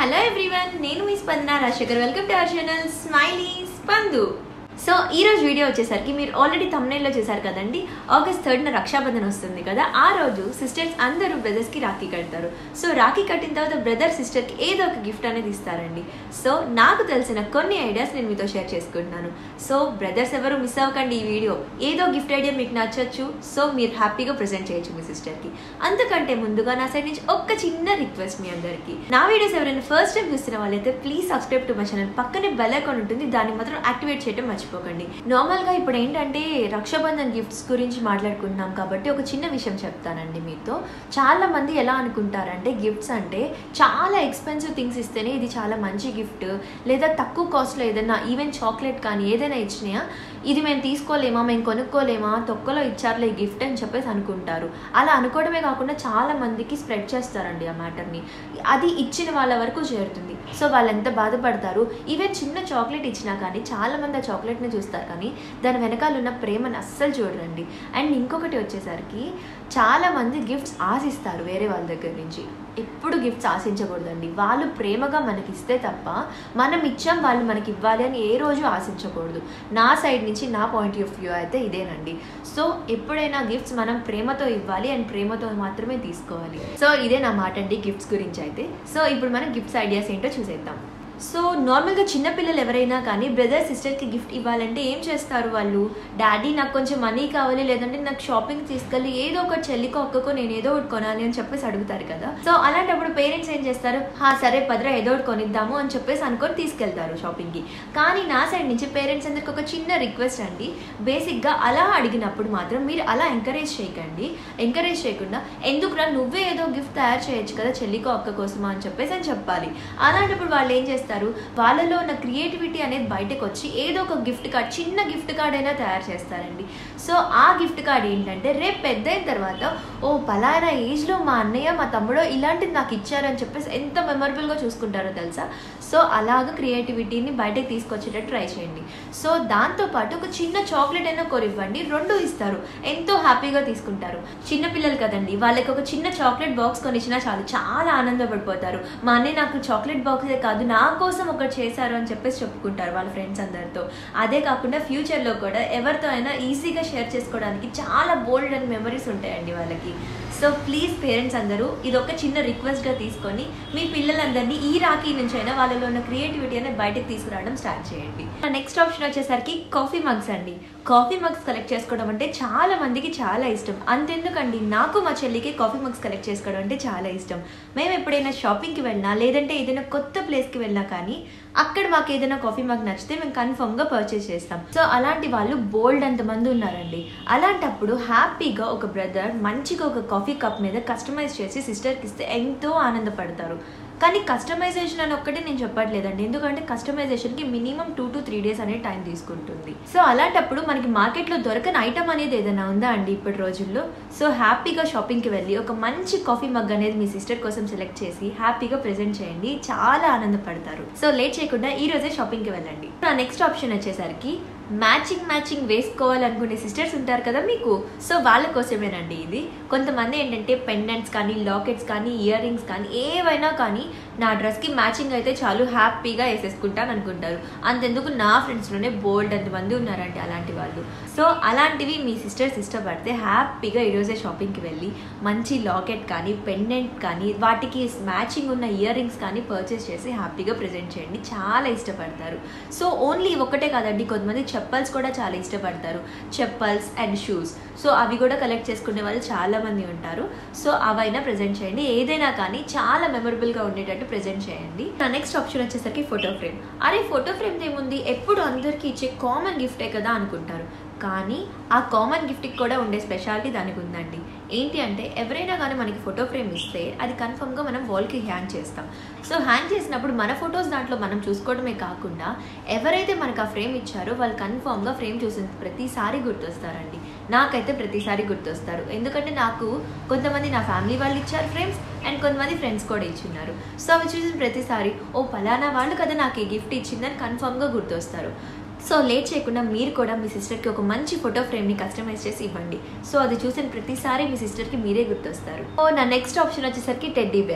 hello everyone నేను మీ Spandana Rajasekhar welcome to our channel smiley Spandu so ఈ రోజు వీడియో వచ్చేసరికి మీరు ఆల్రెడీ తమ్నైల్లో చేశారు కదండి ఆగస్ట్ థర్డ్న రక్షాబంధన్ వస్తుంది కదా ఆ రోజు సిస్టర్స్ అందరూ బ్రదర్స్కి రాఖీ కడతారు సో రాఖీ కట్టిన తర్వాత బ్రదర్ సిస్టర్కి ఏదో ఒక గిఫ్ట్ అనేది ఇస్తారండి సో నాకు తెలిసిన కొన్ని ఐడియాస్ నేను మీతో షేర్ చేసుకుంటున్నాను సో బ్రదర్స్ ఎవరు మిస్ అవ్వకండి ఈ వీడియో ఏదో గిఫ్ట్ ఐడియా మీకు నచ్చొచ్చు సో మీరు హ్యాపీగా ప్రెజెంట్ చేయొచ్చు మీ సిస్టర్కి అంతకంటే ముందుగా నా సైడ్ నుంచి ఒక్క చిన్న రిక్వెస్ట్ మీ అందరికీ నా వీడియోస్ ఎవరైనా ఫస్ట్ టైం చూస్తున్న వాళ్ళైతే please subscribe to my channel పక్కనే బెల్ ఐకాన్ ఉంటుంది దాన్ని మాత్రం యాక్టివేట్ చేయడం మర్చిపోకండి నార్మల్గా ఇప్పుడు ఏంటంటే రక్షాబంధన్ గిఫ్ట్స్ గురించి మాట్లాడుకుంటున్నాం కాబట్టి ఒక చిన్న విషయం చెప్తానండి మీతో చాలా మంది ఎలా అనుకుంటారంటే గిఫ్ట్స్ అంటే చాలా ఎక్స్పెన్సివ్ థింగ్స్ ఇస్తేనే ఇది చాలా మంచి గిఫ్ట్ లేదా తక్కువ కాస్ట్లో ఏదైనా ఈవెన్ చాక్లెట్ కానీ ఏదైనా ఇచ్చినా ఇది మేము తీసుకోలేమా మేము కొనుక్కోలేమా తొక్కలో ఇచ్చారులే ఈ గిఫ్ట్ అని చెప్పేసి అనుకుంటారు అలా అనుకోవడమే కాకుండా చాలా మందికి స్ప్రెడ్ చేస్తారండి ఆ మ్యాటర్ని అది ఇచ్చిన వాళ్ళ వరకు చేరుతుంది సో వాళ్ళు ఎంత బాధపడతారు ఈవెన్ చిన్న చాక్లెట్ ఇచ్చినా కానీ చాలా మంది ఆ చాక్లెట్ని చూస్తారు కానీ దాని వెనకాల ఉన్న ప్రేమను అస్సలు చూడరండి అండ్ ఇంకొకటి వచ్చేసరికి చాలా మంది గిఫ్ట్స్ ఆశిస్తారు వేరే వాళ్ళ దగ్గర నుంచి ఎప్పుడు గిఫ్ట్స్ ఆశించకూడదండి వాళ్ళు ప్రేమగా మనకి ఇస్తే తప్ప మనం ఇచ్చాం వాళ్ళు మనకి ఇవ్వాలి అని ఏ రోజు ఆశించకూడదు నా సైడ్ నుంచి నా పాయింట్ ఆఫ్ వ్యూ అయితే ఇదేనండి సో ఎప్పుడైనా గిఫ్ట్స్ మనం ప్రేమతో ఇవ్వాలి అండ్ ప్రేమతో మాత్రమే తీసుకోవాలి సో ఇదే నా మాట అండి గిఫ్ట్స్ గురించి అయితే సో ఇప్పుడు మనం గిఫ్ట్స్ ఐడియాస్ ఏంటో చూసేద్దాం సో నార్మల్గా చిన్నపిల్లలు ఎవరైనా కానీ బ్రదర్ సిస్టర్కి గిఫ్ట్ ఇవ్వాలంటే ఏం చేస్తారు వాళ్ళు డాడీ నాకు కొంచెం మనీ కావాలి లేదంటే నాకు షాపింగ్ తీసుకెళ్ళి ఏదో ఒకటి చెల్లికో ఒక్కకో నేను ఏదో ఒకటి కొనాలి అని చెప్పేసి అడుగుతారు కదా సో అలాంటప్పుడు పేరెంట్స్ ఏం చేస్తారు హా సరే పదరా ఏదో ఒకటి కొనిద్దాము అని చెప్పేసి అనుకొని తీసుకెళ్తారు షాపింగ్కి కానీ నా సైడ్ నుంచి పేరెంట్స్ అందరికి ఒక చిన్న రిక్వెస్ట్ అండి బేసిక్గా అలా అడిగినప్పుడు మాత్రం మీరు అలా ఎంకరేజ్ చేయకండి ఎంకరేజ్ చేయకుండా ఎందుకురా నువ్వే ఏదో గిఫ్ట్ తయారు చేయొచ్చు కదా చెల్లికో అక్క కోసమా అని చెప్పేసి అని చెప్పాలి అలాంటప్పుడు వాళ్ళు ఏం చేస్తారు వాళ్ళలో ఉన్న క్రియేటివిటీ అనేది బయటకు వచ్చి ఏదో ఒక గిఫ్ట్ కార్డ్ చిన్న గిఫ్ట్ కార్డ్ అయినా తయారు చేస్తారండి సో ఆ గిఫ్ట్ కార్డ్ ఏంటంటే రేపు పెద్ద అయిన తర్వాత ఓ పలానా ఏజ్లో మా అన్నయ్య మా తమ్ముడో ఇలాంటిది నాకు ఇచ్చారని చెప్పేసి ఎంత మెమరబుల్గా చూసుకుంటారో తెలుసా సో అలాగ క్రియేటివిటీని బయటకు తీసుకొచ్చేటట్టు ట్రై చేయండి సో దాంతోపాటు ఒక చిన్న చాక్లెట్ అయినా కొనివ్వండి రెండు ఇస్తారు ఎంతో హ్యాపీగా తీసుకుంటారు చిన్న పిల్లలు కదండి వాళ్ళకి ఒక చిన్న చాక్లెట్ బాక్స్ కొనిచ్చినా చాలు చాలా ఆనందపడిపోతారు మా అన్నయ్య నాకు చాక్లెట్ బాక్సే కాదు నా కోసం ఒకటి చేశారు అని చెప్పేసి చెప్పుకుంటారు వాళ్ళ ఫ్రెండ్స్ అందరితో అదే కాకుండా ఫ్యూచర్లో కూడా ఎవరితో అయినా ఈజీగా షేర్ చేసుకోవడానికి చాలా బోల్డ్ అండ్ మెమరీస్ ఉంటాయండి వాళ్ళకి సో ప్లీజ్ పేరెంట్స్ అందరూ ఇది ఒక చిన్న రిక్వెస్ట్గా తీసుకొని మీ పిల్లలందరినీ ఈ రాఖీ నుంచి అయినా వాళ్ళలో ఉన్న క్రియేటివిటీ అనేది బయటకు తీసుకురావడం స్టార్ట్ చేయండి నెక్స్ట్ ఆప్షన్ వచ్చేసరికి కాఫీ మగ్స్ అండి కాఫీ మగ్స్ కలెక్ట్ చేసుకోవడం అంటే చాలా మందికి చాలా ఇష్టం అంతెందుకండి నాకు మా చెల్లికి కాఫీ మగ్స్ కలెక్ట్ చేసుకోవడం అంటే చాలా ఇష్టం మేము ఎప్పుడైనా షాపింగ్కి వెళ్ళినా లేదంటే ఏదైనా కొత్త ప్లేస్కి వెళ్ళినా కానీ అక్కడ మాకు ఏదైనా కాఫీ మగ్ నచ్చితే మేము కన్ఫర్మ్గా పర్చేస్ చేస్తాం సో అలాంటి వాళ్ళు బోల్డ్ అంతమంది ఉన్నారండి అలాంటప్పుడు హ్యాపీగా ఒక బ్రదర్ మంచిగా ఒక కాఫీ కప్ మీద కస్టమైజ్ చేసి సిస్టర్కి ఇస్తే ఎంతో ఆనందపడతారు కానీ కస్టమైజేషన్ అని ఒక్కటే నేను చెప్పట్లేదండి ఎందుకంటే కస్టమైజేషన్కి minimum two to three days అనేది టైం తీసుకుంటుంది సో అలాంటప్పుడు మనకి మార్కెట్లో దొరకని ఐటమ్ అనేది ఏదైనా ఉందా అండి ఇప్పటి రోజుల్లో సో హ్యాపీగా షాపింగ్కి వెళ్ళి ఒక మంచి కాఫీ మగ్ అనేది మీ సిస్టర్ కోసం సెలెక్ట్ చేసి హ్యాపీగా ప్రెజెంట్ చేయండి చాలా ఆనందపడతారు సో లేట్ చేయకుండా ఈ రోజే షాపింగ్కి వెళ్ళండి నా నెక్స్ట్ ఆప్షన్ వచ్చేసరికి మ్యాచింగ్ మ్యాచింగ్ వేసుకోవాలనుకునే సిస్టర్స్ ఉంటారు కదా మీకు సో వాళ్ళ కోసమేనండి ఇది కొంతమంది ఏంటంటే పెండెంట్స్ కానీ లాకెట్స్ కానీ ఇయర్ రింగ్స్ కానీ ఏవైనా కానీ నా డ్రెస్కి మ్యాచింగ్ అయితే చాలు హ్యాపీగా వేసేసుకుంటాను అనుకుంటారు అంతెందుకు నా ఫ్రెండ్స్లోనే బోల్డ్ అంతమంది ఉన్నారండి అలాంటి వాళ్ళు సో అలాంటివి మీ సిస్టర్స్ ఇష్టపడితే హ్యాపీగా ఈరోజే షాపింగ్కి వెళ్ళి మంచి లాకెట్ కానీ పెండెంట్ కానీ వాటికి మ్యాచింగ్ ఉన్న ఇయర్ రింగ్స్ కానీ పర్చేస్ చేసి హ్యాపీగా ప్రజెంట్ చేయండి చాలా ఇష్టపడతారు సో ఓన్లీ ఒకటే కాదండి కొంతమంది చెప్పల్స్ కూడా చాలా ఇష్టపడతారు చెప్పల్స్ అండ్ షూస్ సో అవి కూడా కలెక్ట్ చేసుకునే వాళ్ళు చాలా మంది ఉంటారు సో అవైనా ప్రజెంట్ చేయండి ఏదైనా కానీ చాలా మెమరబుల్గా ఉండేటట్టు ప్రజెంట్ చేయండి నా నెక్స్ట్ ఆప్షన్ వచ్చేసరికి ఫోటో ఫ్రేమ్ అరే ఫోటో ఫ్రేమ్ ఏముంది ఎప్పుడు అందరికీ ఇచ్చే కామన్ గిఫ్టే కదా అనుకుంటారు కానీ ఆ కామన్ గిఫ్ట్కి కూడా ఉండే స్పెషాలిటీ దానికి ఉందండి ఏంటి అంటే ఎవరైనా కానీ మనకి ఫోటో ఫ్రేమ్ ఇస్తే అది కన్ఫర్మ్గా మనం వాల్కి హ్యాంగ్ చేస్తాం సో హ్యాంగ్ చేసినప్పుడు మన ఫొటోస్ దాంట్లో మనం చూసుకోవడమే కాకుండా ఎవరైతే మనకు ఆ ఫ్రేమ్ ఇచ్చారో వాళ్ళు కన్ఫర్మ్గా ఫ్రేమ్ చూసిన ప్రతిసారి గుర్తొస్తారండి నాకైతే ప్రతిసారి గుర్తొస్తారు ఎందుకంటే నాకు కొంతమంది నా ఫ్యామిలీ వాళ్ళు ఇచ్చారు ఫ్రేమ్స్ అండ్ కొంతమంది ఫ్రెండ్స్ కూడా ఇచ్చిన్నారు సో అవి చూసిన ప్రతిసారి ఓ పలానా వాళ్ళు కదా నాకు ఈ గిఫ్ట్ ఇచ్చిందని కన్ఫర్మ్గా గుర్తొస్తారు సో లేట్ చేయకుండా మీరు కూడా మీ సిస్టర్కి ఒక మంచి ఫోటో ఫ్రేమ్ని కస్టమైజ్ చేసి ఇవ్వండి సో అది చూసిన ప్రతిసారి మీ సిస్టర్కి మీరే గుర్తొస్తారు ఓ నా నెక్స్ట్ ఆప్షన్ వచ్చేసరికి టెడ్డీ బేర్స్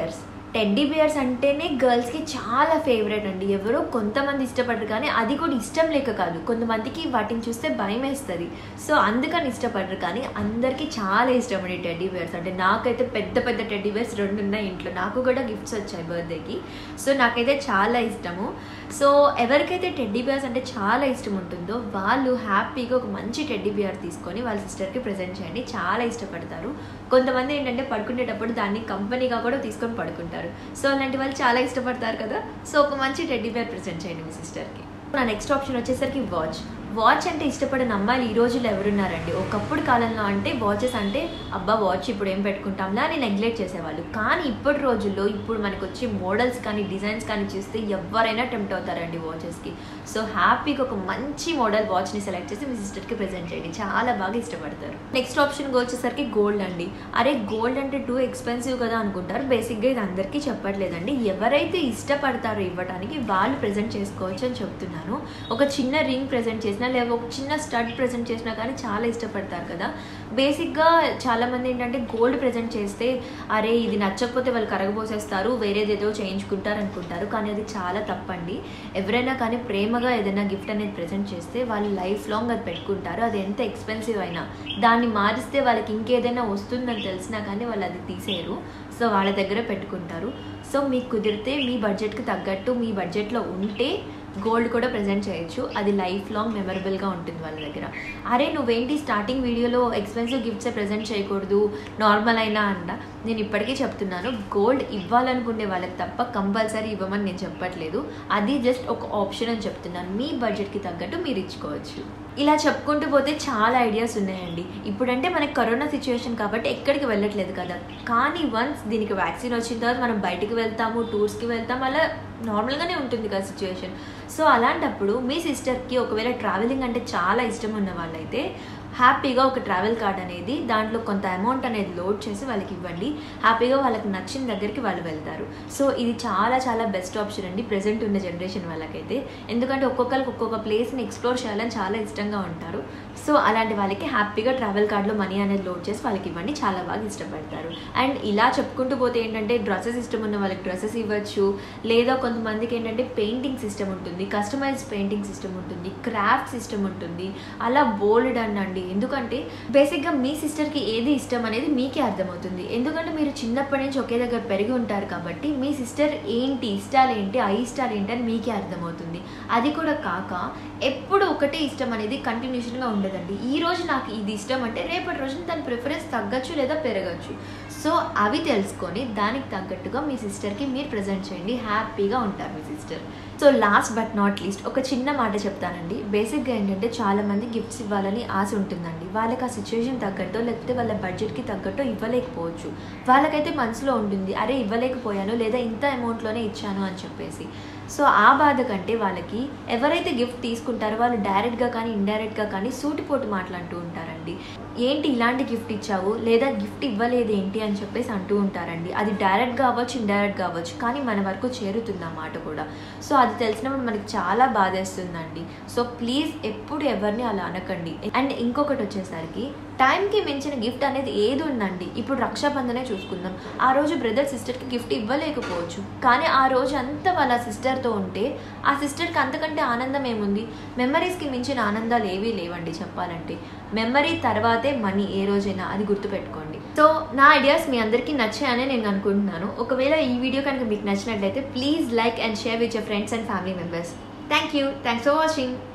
టెడ్డీ బియర్స్ అంటేనే గర్ల్స్కి చాలా ఫేవరెట్ అండి ఎవరో కొంతమంది ఇష్టపడరు కానీ అది కూడా ఇష్టం లేక కాదు కొంతమందికి వాటిని చూస్తే భయం వేస్తుంది సో అందుకని ఇష్టపడరు కానీ అందరికీ చాలా ఇష్టం అండి టెడ్డీ బియర్స్ అంటే నాకైతే పెద్ద పెద్ద టెడ్డీ బియర్స్ రెండు ఉన్నాయి ఇంట్లో నాకు కూడా గిఫ్ట్స్ వచ్చాయి బర్త్డేకి సో నాకైతే చాలా ఇష్టము సో ఎవరికైతే టెడ్డీ బియర్స్ అంటే చాలా ఇష్టం ఉంటుందో వాళ్ళు హ్యాపీగా ఒక మంచి టెడ్డీ బియర్ తీసుకొని వాళ్ళ సిస్టర్కి ప్రజెంట్ చేయండి చాలా ఇష్టపడతారు కొంతమంది ఏంటంటే పడుకునేటప్పుడు దాన్ని కంపెనీగా కూడా తీసుకొని పడుకుంటారు సో అలాంటి వాళ్ళు చాలా ఇష్టపడతారు కదా సో ఒక మంచి టెడ్డీ బియర్ ప్రజెంట్ చేయండి మీ సిస్టర్కి నా నెక్స్ట్ ఆప్షన్ వచ్చేసరికి వాచ్ వాచ్ అంటే ఇష్టపడిన అమ్మాయిలు ఈ రోజుల్లో ఎవరున్నారండి ఒకప్పుడు కాలంలో అంటే వాచెస్ అంటే అబ్బా వాచ్ ఇప్పుడు ఏం పెట్టుకుంటాంలా అని నెగ్లెక్ట్ చేసేవాళ్ళు కానీ ఇప్పటి రోజుల్లో ఇప్పుడు మనకు వచ్చే మోడల్స్ కానీ డిజైన్స్ కానీ చూస్తే ఎవరైనా టెంప్ట్ అవుతారండి వాచెస్కి సో హ్యాపీగా ఒక మంచి మోడల్ వాచ్ని సెలెక్ట్ చేసి మీ సిస్టర్కి ప్రజెంట్ చేయండి చాలా బాగా ఇష్టపడతారు నెక్స్ట్ ఆప్షన్ వచ్చేసరికి గోల్డ్ అండి అరే గోల్డ్ అంటే టూ ఎక్స్పెన్సివ్ కదా అనుకుంటారు బేసిక్గా ఇది అందరికీ చెప్పట్లేదండి ఎవరైతే ఇష్టపడతారో ఇవ్వడానికి వాళ్ళు ప్రజెంట్ చేసుకోవచ్చు అని చెప్తున్నాను ఒక చిన్న రింగ్ ప్రజెంట్ చేసినా లేదా ఒక చిన్న స్టడ్ ప్రజెంట్ చేసినా కానీ చాలా ఇష్టపడతారు కదా బేసిక్గా చాలామంది ఏంటంటే గోల్డ్ ప్రజెంట్ చేస్తే అరే ఇది నచ్చకపోతే వాళ్ళు కరగబోసేస్తారు వేరేది ఏదో చేయించుకుంటారు అనుకుంటారు కానీ అది చాలా తప్పండి ఎవరైనా కానీ ప్రేమగా ఏదైనా గిఫ్ట్ అనేది ప్రజెంట్ చేస్తే వాళ్ళు లైఫ్ లాంగ్ అది పెట్టుకుంటారు అది ఎంత ఎక్స్పెన్సివ్ అయినా దాన్ని మారిస్తే వాళ్ళకి ఇంకేదైనా వస్తుందని తెలిసినా కానీ వాళ్ళు అది తీసేయరు సో వాళ్ళ దగ్గర పెట్టుకుంటారు సో మీకు కుదిరితే మీ బడ్జెట్కి తగ్గట్టు మీ బడ్జెట్లో ఉంటే గోల్డ్ కూడా ప్రజెంట్ చేయొచ్చు అది లైఫ్ లాంగ్ మెమరబుల్గా ఉంటుంది వాళ్ళ దగ్గర అరే నువ్వేంటి స్టార్టింగ్ వీడియోలో ఎక్స్పెన్సివ్ గిఫ్ట్సే ప్రజెంట్ చేయకూడదు నార్మల్ అయినా అంట నేను ఇప్పటికీ చెప్తున్నాను గోల్డ్ ఇవ్వాలనుకునే వాళ్ళకి తప్ప కంపల్సరీ ఇవ్వమని నేను చెప్పట్లేదు అది జస్ట్ ఒక ఆప్షన్ అని చెప్తున్నాను మీ బడ్జెట్కి తగ్గట్టు మీరు ఇచ్చుకోవచ్చు ఇలా చెప్పుకుంటూ పోతే చాలా ఐడియాస్ ఉన్నాయండి ఇప్పుడంటే మనకి కరోనా సిచ్యువేషన్ కాబట్టి ఎక్కడికి వెళ్ళట్లేదు కదా కానీ వన్స్ దీనికి వ్యాక్సిన్ వచ్చిన తర్వాత మనం బయటికి వెళ్తాము టూర్స్కి వెళ్తాము అలా నార్మల్గానే ఉంటుంది కదా సిచ్యువేషన్ సో అలాంటప్పుడు మీ సిస్టర్కి ఒకవేళ ట్రావెలింగ్ అంటే చాలా ఇష్టం ఉన్న వాళ్ళైతే హ్యాపీగా ఒక ట్రావెల్ కార్డ్ అనేది దాంట్లో కొంత అమౌంట్ అనేది లోడ్ చేసి వాళ్ళకి ఇవ్వండి హ్యాపీగా వాళ్ళకి నచ్చిన దగ్గరికి వాళ్ళు వెళ్తారు సో ఇది చాలా చాలా బెస్ట్ ఆప్షన్ అండి ప్రజెంట్ ఉన్న జనరేషన్ వాళ్ళకైతే ఎందుకంటే ఒక్కొక్కరికి ఒక్కొక్క ప్లేస్ని ఎక్స్ప్లోర్ చేయాలని చాలా ఇష్టంగా ఉంటారు సో అలాంటి వాళ్ళకి హ్యాపీగా ట్రావెల్ కార్డ్లో మనీ అనేది లోడ్ చేసి వాళ్ళకి ఇవ్వండి చాలా బాగా ఇష్టపడతారు అండ్ ఇలా చెప్పుకుంటూ పోతే ఏంటంటే డ్రెస్సెస్ ఇష్టం ఉన్న వాళ్ళకి డ్రెస్సెస్ ఇవ్వచ్చు లేదా కొంతమందికి ఏంటంటే పెయింటింగ్ సిస్టమ్ ఉంటుంది కస్టమైజ్ పెయింటింగ్ సిస్టమ్ ఉంటుంది క్రాఫ్ట్ సిస్టమ్ ఉంటుంది అలా బోల్డ్ అండి ఎందుకంటే బేసిక్గా మీ సిస్టర్కి ఏది ఇష్టం అనేది మీకే అర్థమవుతుంది ఎందుకంటే మీరు చిన్నప్పటి నుంచి ఒకే దగ్గర పెరిగి ఉంటారు కాబట్టి మీ సిస్టర్ ఏంటి ఇష్టాలు ఏంటి ఆ ఇష్టాలు ఏంటి అని మీకే అర్థమవుతుంది అది కూడా కాక ఎప్పుడు ఒకటే ఇష్టం అనేది కంటిన్యూషన్గా ఉండదండి ఈ రోజు నాకు ఇది ఇష్టం అంటే రేపటి రోజున దాని ప్రిఫరెన్స్ తగ్గచ్చు లేదా పెరగచ్చు సో అవి తెలుసుకొని దానికి తగ్గట్టుగా మీ సిస్టర్కి మీరు ప్రజెంట్ చేయండి హ్యాపీగా ఉంటారు మీ sister so last but not least ఒక చిన్న మాట చెప్తానండి బేసిక్గా ఏంటంటే చాలామంది గిఫ్ట్స్ ఇవ్వాలని ఆశ ఉంటుందండి వాళ్ళకి ఆ సిచ్యువేషన్ తగ్గట్టో లేకపోతే వాళ్ళ బడ్జెట్కి తగ్గట్టో ఇవ్వలేకపోవచ్చు వాళ్ళకైతే మనసులో ఉంటుంది అరే ఇవ్వలేకపోయాను లేదా ఇంత అమౌంట్లోనే ఇచ్చాను అని చెప్పేసి సో ఆ బాధ కంటే వాళ్ళకి ఎవరైతే గిఫ్ట్ తీసుకుంటారో వాళ్ళు డైరెక్ట్గా కానీ ఇండైరెక్ట్గా కానీ సూటిపోటు మాట్లాడుతూ ఉంటారండి ఏంటి ఇలాంటి గిఫ్ట్ ఇచ్చావు లేదా గిఫ్ట్ ఇవ్వలేదు ఏంటి అని చెప్పేసి అంటూ ఉంటారండి అది డైరెక్ట్గా అవ్వచ్చు ఇండైరెక్ట్గా అవ్వచ్చు కానీ మన వరకు చేరుతుంది ఆ మాట కూడా సో అది తెలిసినప్పుడు మనకి చాలా బాధేస్తుందండి సో ప్లీజ్ ఎప్పుడు ఎవరిని అలా అనకండి అండ్ ఇంకొకటి వచ్చేసరికి టైంకి మించిన గిఫ్ట్ అనేది ఏది ఉందండి ఇప్పుడు రక్షాబంధనే చూసుకుందాం ఆ రోజు బ్రదర్ సిస్టర్కి గిఫ్ట్ ఇవ్వలేకపోవచ్చు కానీ ఆ రోజు అంతా వాళ్ళ సిస్టర్తో ఉంటే ఆ సిస్టర్కి అంతకంటే ఆనందం ఏముంది మెమరీస్కి మించిన ఆనందాలు ఏవీ లేవండి చెప్పాలంటే మెమరీ తర్వాతే మనీ ఏ రోజైనా అది గుర్తుపెట్టుకోండి సో నా ఐడియాస్ మీ అందరికీ నచ్చాయని నేను అనుకుంటున్నాను ఒకవేళ ఈ వీడియో కనుక మీకు నచ్చినట్లయితే please like and share with your friends and family members thank you thanks for watching